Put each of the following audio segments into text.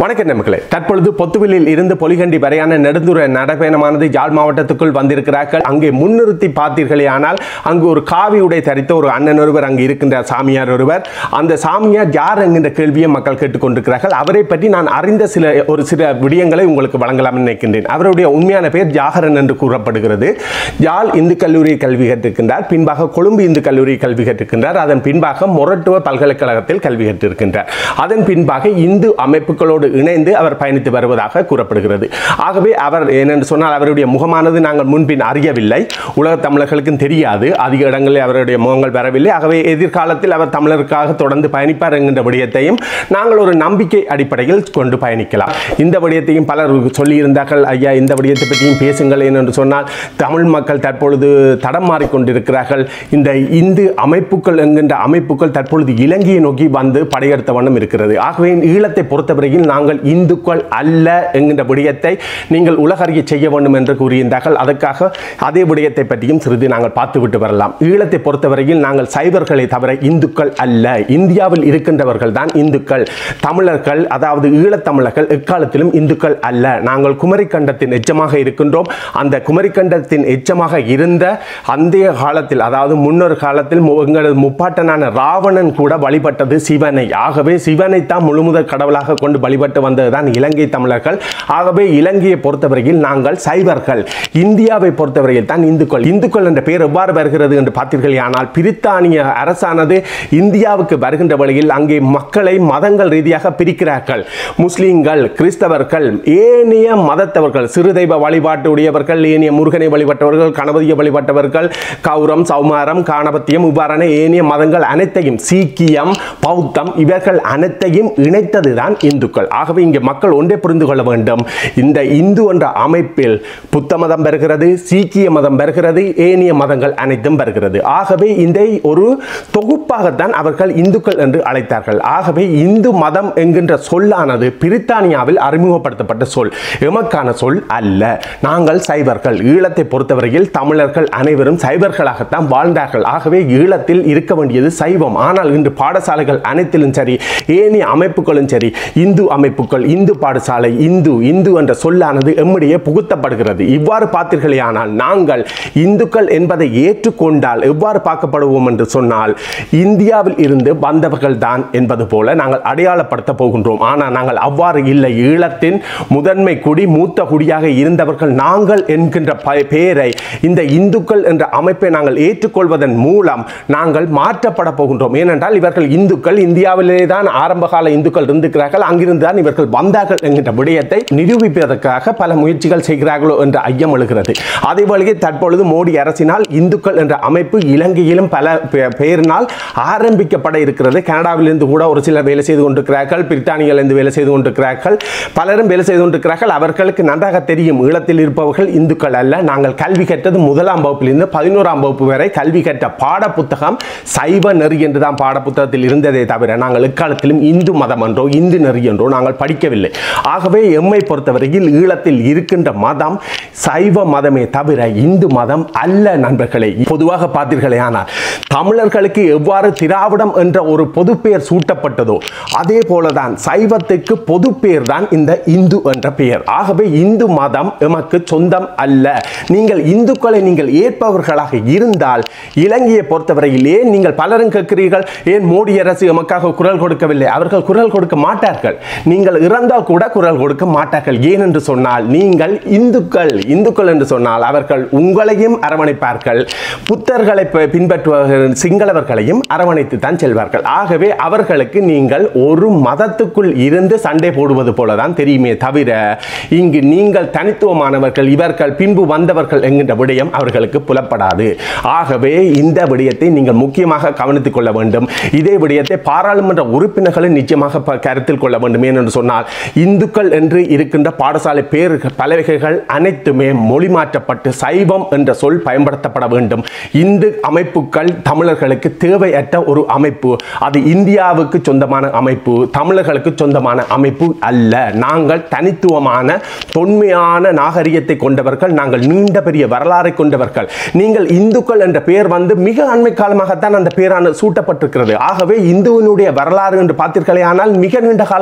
வணக்கம் நண்பர்களே தற்பொழுது பொத்துவிலில் இருந்து பொலிகண்டி வரையான நெடுந்துர நடைபயணமானது யாழ் மாவட்டத்துக்குள் வந்திருக்கிறார்கள் அங்கே முன்னிறுத்தி பார்த்தீர்களே ஆனால் அங்கு ஒரு காவி உடை தரித்த ஒரு அண்ணன் ஒருவர் அங்கு இருக்கின்ற சாமியார் ஒருவர் அந்த சாமியார் யார் என்கின்ற கேள்வியை மக்கள் கேட்டுக்கொண்டிருக்கிறார்கள் அவரை பற்றி நான் அறிந்த சில ஒரு சில விடயங்களை உங்களுக்கு வழங்கலாம் நினைக்கின்றேன் அவருடைய உண்மையான பெயர் ஜாகரன் என்று கூறப்படுகிறது யாழ் இந்து கல்லூரி கல்வி கற்றிருக்கின்றார் பின்பாக கொழும்பு இந்து கல்லூரி கல்வி கற்றிருக்கின்றார் அதன் பின்பாக மொரட்டுவ பல்கலைக்கழகத்தில் கல்வி கற்றிருக்கின்றார் அதன் பின்பாக இந்து அமைப்புகளோடு இணைந்து அவர் பயணித்து வருவதாக கூறப்படுகிறது ஆகவே அவர் ஏனென்று சொன்னால் அவருடைய முகமானது நாங்கள் முன்பின் அறியவில்லை உலக தமிழர்களுக்கும் தெரியாது அதிக இடங்களில் அவருடைய முகங்கள் வரவில்லை ஆகவே எதிர்காலத்தில் அவர் தமிழருக்காக தொடர்ந்து பயணிப்பார் என்கின்ற விடயத்தையும் நாங்கள் ஒரு நம்பிக்கை அடிப்படையில் கொண்டு பயணிக்கலாம் இந்த விடயத்தையும் பலர் சொல்லியிருந்தார்கள் ஐயா இந்த விடயத்தை பற்றியும் பேசுங்கள் என்று சொன்னால் தமிழ் மக்கள் தற்பொழுது தடம் மாறிக்கொண்டிருக்கிறார்கள் இந்த இந்து அமைப்புகள் என்கின்ற அமைப்புகள் தற்பொழுது இலங்கையை நோக்கி வந்து படையெடுத்த வண்ணம் இருக்கிறது ஆகவே ஈழத்தை பொறுத்தவரையில் நாங்கள் இந்துக்கள் அல்ல என்கின்ற விடயத்தை நீங்கள் உலகறிய செய்ய வேண்டும் என்று கூறியிருந்தார்கள் அதற்காக அதே விடயத்தை பற்றியும் சிறிது நாங்கள் பார்த்துவிட்டு வரலாம் ஈழத்தை பொறுத்தவரையில் நாங்கள் சைவர்களை தவிர இந்துக்கள் அல்ல இந்தியாவில் இருக்கின்றவர்கள் தான் இந்துக்கள் தமிழர்கள் அதாவது ஈழத்தமிழர்கள் எக்காலத்திலும் இந்துக்கள் அல்ல நாங்கள் குமரிக்கண்டத்தின் எச்சமாக இருக்கின்றோம் அந்த குமரிக்கண்டத்தின் எச்சமாக இருந்த அந்த காலத்தில் அதாவது முன்னொரு காலத்தில் மு- எங்களது முப்பாட்டனான ராவணன் கூட வழிபட்டது சிவனை ஆகவே சிவனை தான் முழுமுதற் கடவுளாக கொண்டு வழிபட்டு வந்ததுதான் இலங்கை தமிழர்கள் ஆகவே இலங்கையை பொறுத்தவரையில் நாங்கள் சைவர்கள் இந்தியாவை பொறுத்தவரையில் தான் இந்துக்கள் இந்துக்கள் என்ற பெயர் எவ்வாறு வருகிறது என்று பார்த்தீர்கள் ஆனால் பிரித்தானிய அரசானது இந்தியாவுக்கு வருகின்ற வழியில் அங்கே மக்களை மதங்கள் ரீதியாக பிரிக்கிறார்கள் முஸ்லிம்கள் கிறிஸ்தவர்கள் ஏனைய மதத்தவர்கள் சிறு தெய்வ வழிபாட்டு உடையவர்கள் ஏனைய முருகனை வழிபட்டவர்கள் கணபதியை வழிபட்டவர்கள் கௌரம் சௌமாரம் காணபத்தியம் இவ்வாறான ஏனைய மதங்கள் அனைத்தையும் சீக்கியம் பௌத்தம் இவர்கள் அனைத்தையும் இணைத்ததுதான் இந்துக்கள் ஆகவே இங்கே மக்கள் ஒன்றை புரிந்து கொள்ள வேண்டும் இந்த இந்து என்ற அமைப்பில் புத்த மதம் வருகிறது சீக்கிய மதம் வருகிறது ஏனைய மதங்கள் அனைத்தும் வருகிறது ஆகவே இதை ஒரு தொகுப்பாகத்தான் அவர்கள் இந்துக்கள் என்று அழைத்தார்கள் ஆகவே இந்து மதம் என்கின்ற சொல்லானது பிரித்தானியாவில் அறிமுகப்படுத்தப்பட்ட சொல் எமக்கான சொல் அல்ல நாங்கள் சைவர்கள் ஈழத்தை பொறுத்தவரையில் தமிழர்கள் அனைவரும் சைவர்களாகத்தான் வாழ்ந்தார்கள் ஆகவே ஈழத்தில் இருக்க வேண்டியது சைவம் ஆனால் இன்று பாடசாலைகள் அனைத்திலும் சரி ஏனைய அமைப்புகளும் சரி இந்து அமைப்புகள் இந்து பாடசாலை இந்து இந்து என்ற சொல்லானது எம்மிடையே புகுத்தப்படுகிறது இவ்வாறு பார்த்தீர்களேயானால் நாங்கள் இந்துக்கள் என்பதை ஏற்றுக்கொண்டால் எவ்வாறு பார்க்கப்படுவோம் என்று சொன்னால் இந்தியாவில் இருந்து வந்தவர்கள் தான் என்பது போல நாங்கள் அடையாளப்படுத்த போகின்றோம் ஆனால் நாங்கள் அவ்வாறு இல்லை ஈழத்தின் முதன்மை குடி மூத்த குடியாக இருந்தவர்கள் நாங்கள் என்கின்ற ப- பெயரை இந்த இந்துக்கள் என்ற அமைப்பை நாங்கள் ஏற்றுக்கொள்வதன் மூலம் நாங்கள் மாற்றப்பட போகின்றோம் ஏனென்றால் இவர்கள் இந்துக்கள் இந்தியாவிலே தான் ஆரம்பகால இந்துக்கள் இருந்திருக்கிறார்கள் அங்கிருந்து தான் இவர்கள் வந்தார்கள் என்கின்ற விடயத்தை நிரூபிப்பதற்காக பல முயற்சிகள் செய்கிறார்களோ என்ற ஐயம் எழுகிறது அதே வழியே தற்பொழுது மோடி அரசினால் இந்துக்கள் என்ற அமைப்பு இலங்கையிலும் பல பெ- பெயரினால் ஆரம்பிக்கப்பட இருக்கிறது கனடாவிலிருந்து கூட ஒரு சிலர் வேலை செய்து கொண்டிருக்கிறார்கள் பிரித்தானியிலிருந்து வேலை செய்து கொண்டிருக்கிறார்கள் பலரும் வேலை செய்து கொண்டிருக்கிறார்கள் அவர்களுக்கு நன்றாக தெரியும் ஈழத்தில் இருப்பவர்கள் இந்துக்கள் அல்ல நாங்கள் கல்வி கற்றது முதலாம் வகுப்பிலிருந்து பதினோராம் வகுப்பு வரை கல்வி கற்ற பாட புத்தகம் சைவ நெறி என்று தான் பாட புத்தகத்தில் இருந்ததே தவிர நாங்கள் எக்காலத்திலும் இந்து மதம் என்றோ இந்து நெறி என்றோ நாங்கள் படிக்கவில்லை ஆகவே எம்மை பொறுத்தவரையில் ஈழத்தில் இருக்கின்ற மதம் சைவ மதமே தவிர இந்து மதம் அல்ல நண்பர்களே பொதுவாக பார்த்தீர்களே ஆனால் தமிழர்களுக்கு எவ்வாறு திராவிடம் என்ற ஒரு பொது பெயர் சூட்டப்பட்டதோ அதே போலதான் சைவத்துக்கு பொது பெயர் தான் இந்த இந்து என்ற பெயர் ஆகவே இந்து மதம் எமக்கு சொந்தம் அல்ல நீங்கள் இந்துக்களை நீங்கள் ஏற்பவர்களாக இருந்தால் இலங்கையை பொறுத்தவரையில் ஏன் நீங்கள் பலரும் கேட்கிறீர்கள் ஏன் மோடி அரசு எமக்காக குரல் கொடுக்கவில்லை அவர்கள் குரல் கொடுக்க மாட்டார்கள் நீங்கள் இறந்தால் கூட குரல் கொடுக்க மாட்டார்கள் ஏன் என்று சொன்னால் நீங்கள் இந்துக்கள் இந்துக்கள் என்று சொன்னால் அவர்கள் உங்களையும் அரவணைப்பார்கள் புத்தர்களை ப- பின்பற்றுபவர்கள் சிங்களவர்களையும் அரவணைத்து தான் செல்வார்கள் ஆகவே அவர்களுக்கு நீங்கள் ஒரு மதத்துக்குள் இருந்து சண்டை போடுவது போல தான் தெரியுமே தவிர இங்கு நீங்கள் தனித்துவமானவர்கள் இவர்கள் பின்பு வந்தவர்கள் என்கின்ற விடயம் அவர்களுக்கு புலப்படாது ஆகவே இந்த விடயத்தை நீங்கள் முக்கியமாக கவனித்துக் கொள்ள வேண்டும் இதே விடயத்தை பாராளுமன்ற உறுப்பினர்களும் நிச்சயமாக ப- கருத்தில் கொள்ள வேண்டும் ஏனென்று சொன்னால் இந்துக்கள் என்று இருக்கின்ற பாடசாலை பேர்கள் பலவகைகள் அனைத்துமே மொழி மாற்றப்பட்டு சைவம் என்ற சொல் பயன்படுத்தப்பட வேண்டும் இந்து அமைப்புகள் தமிழர்களுக்கு தேவையற்ற ஒரு அமைப்பு அது இந்தியாவுக்கு சொந்தமான அமைப்பு தமிழர்களுக்கு சொந்தமான அமைப்பு அல்ல நாங்கள் தனித்துவமான தொன்மையான நாகரிகத்தை கொண்டவர்கள் நாங்கள் நீண்ட பெரிய வரலாறை கொண்டவர்கள் நீங்கள் இந்துக்கள் என்ற பெயர் வந்து மிக அண்மை காலமாகத்தான் அந்த பெயரான சூட்டப்பட்டிருக்கிறது ஆகவே இந்துவினுடைய வரலாறு என்று பார்த்தீர்களே ஆனால் மிக நீண்ட காலம் இல்லை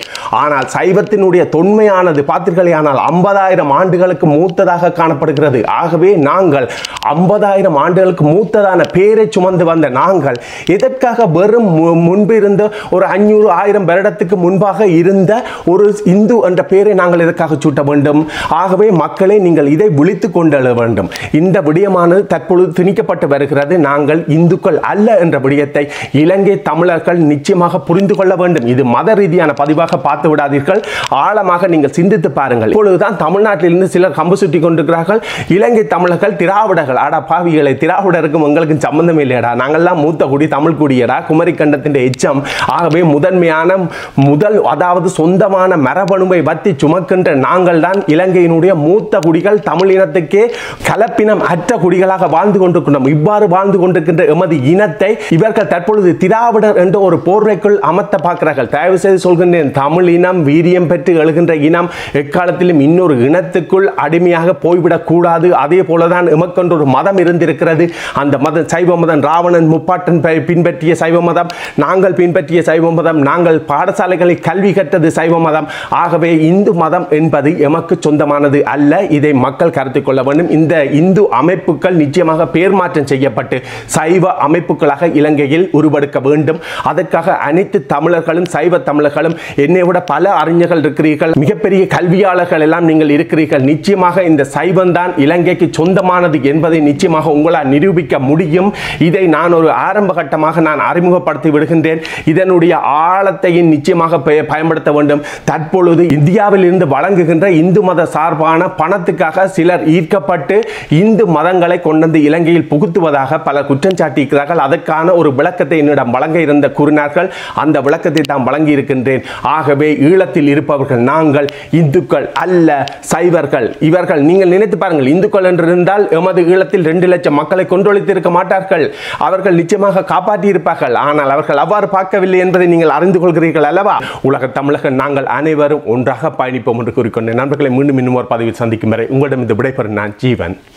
ஆனால் சைவத்தினுடைய தொன்மையானது பார்த்தீர்களே ஆனால் ஐம்பதாயிரம் ஆண்டுகளுக்கு மூத்ததாக காணப்படுகிறது ஆகவே நாங்கள் ஐம்பதாயிரம் ஆண்டுகளுக்கு மூத்ததான பேரை சுமந்து வந்த நாங்கள் எதற்காக வெறும் மு- முன்பு இருந்த ஒரு அஞ்சூறு ஆயிரம் வருடத்துக்கு முன்பாக இருந்த ஒரு இந்து என்ற பெயரை நாங்கள் எதற்காக சூட்ட வேண்டும் ஆகவே மக்களே நீங்கள் இதை விழித்துக் கொண்டெழ வேண்டும் இந்த விடயமானது தற்பொழுது திணிக்கப்பட்டு வருகிறது நாங்கள் இந்துக்கள் அல்ல என்ற விடயத்தை இலங்கை தமிழர்கள் நிச்சயமாக புரிந்து கொள்ள வேண்டும் இது மத ரீதியான பதிவாக பார்த்து விடாதீர்கள் ஆழமாக நீங்கள் சிந்தித்து பாருங்கள் இப்பொழுதுதான் தமிழ்நாட்டிலிருந்து சிலர் கம்பு சுட்டி கொண்டிருக்கிறார்கள் இலங்கை தமிழர்கள் திராவிடர்கள் ஆடா பாவிகளை திராவிடருக்கும் எங்களுக்கும் சம்பந்தம் இல்லையடா நாங்கள்லாம் மூத்த குடி தமிழ் குடியடா குமரி கண்டத்தின் எச்சம் ஆகவே முதன்மையான முதல் அதாவது சொந்தமான மரபணுவை வத்தி சுமக்கின்ற நாங்கள் தான் இலங்கையினுடைய மூத்த குடிகள் தமிழ் இனத்துக்கே கலப்பினம் அற்ற குடிகளாக வாழ்ந்து கொண்டிருக்கின்றோம் இவ்வாறு வாழ்ந்து கொண்டிருக்கின்ற எமது இனத்தை இவர்கள் தற்பொழுது திராவிடர் என்ற ஒரு போர்வைக்குள் அமர்த்த பார்க்கிறார்கள் தயவு செய்து சொல்கின்றேன் தமிழ் இனம் வீரியம் பெற்று எழுகின்ற இனம் எக்காலத்திலும் இன்னொரு இனத்துக்குள் அடிமையாக போய்விடக் கூடாது அதே போலதான் எமக்கென்று ஒரு மதம் இருந்திருக்கிறது அந்த மதம் சைவ மதம் ராவணன் முப்பாட்டன் பி- பின்பற்றிய சைவ மதம் நாங்கள் பின்பற்றிய சைவ மதம் நாங்கள் பாடசாலைகளில் கல்வி கற்றது சைவ மதம் ஆகவே இந்து மதம் என்பது எமக்கு சொந்தமானது அல்ல இதை மக்கள் கருத்தில் கொள்ள வேண்டும் இந்த இந்து அமைப்புகள் நிச்சயமாக பேர் மாற்றம் செய்யப்பட்டு சைவ அமைப்புகளாக இலங்கையில் உருவெடுக்க வேண்டும் அதற்காக அனைத்து தமிழர்களும் சைவ தமிழர்களும் என்னை விட பல அறிஞர்கள் இருக்கிறீர்கள் மிகப்பெரிய கல்வியாளர்கள் எல்லாம் நீங்கள் இருக்கிறீர்கள் நிச்சயமாக இந்த சைவம் தான் இலங்கைக்கு சொந்தமானது என்பதை நிச்சயமாக உங்களால் நிரூபிக்க முடியும் இதை நான் ஒரு ஆரம்ப கட்டமாக நான் அறிமுகப்படுத்தி விடுகின்றேன் இதனுடைய ஆழத்தையும் நிச்சயமாக பய- பயன்படுத்த வேண்டும் தற்பொழுது இந்தியாவில் இருந்து வழங்குகின்ற இந்து மத சார்பான பணத்துக்காக சிலர் ஈர்க்கப்பட்டு இந்து மதங்களை கொண்டு வந்து இலங்கையில் புகுத்துவதாக பல குற்றம் சாட்டியிருக்கிறார்கள் அதற்கான ஒரு விளக்கத்தை என்னிடம் வழங்க இருந்த கூறினார்கள் அந்த விளக்கத்தை தான் வழங்கி இருக்கின்றேன் ஆகவே ஈழத்தில் இருப்பவர்கள் நாங்கள் இந்துக்கள் அல்ல சைவர்கள் இவர்கள் நீங்கள் நினைத்து பாருங்கள் இந்துக்கள் என்று இருந்தால் எமது ஈழத்தில் ரெண்டு லட்சம் மக்களை கொன்றொழித்திருக்க மாட்டார்கள் அவர்கள் நிச்சயமாக காப்பாற்றி இருப்பார்கள் ஆனால் அவர்கள் அவ்வாறு பார்க்கவில்லை என்பதை நீங்கள் அறிந்து கொள்கிறீர்கள் அல்லவா உலக தமிழக நாங்கள் அனைவரும் ஒன்றாக பயணிப்போம் என்று கூறிக்கொண்டேன் நண்பர்களை மீண்டும் இன்னும் ஒரு பதிவில் சந்திக்கும் வரை உங்களிடம் இந்த விடைபெறும் நான் ஜீவன்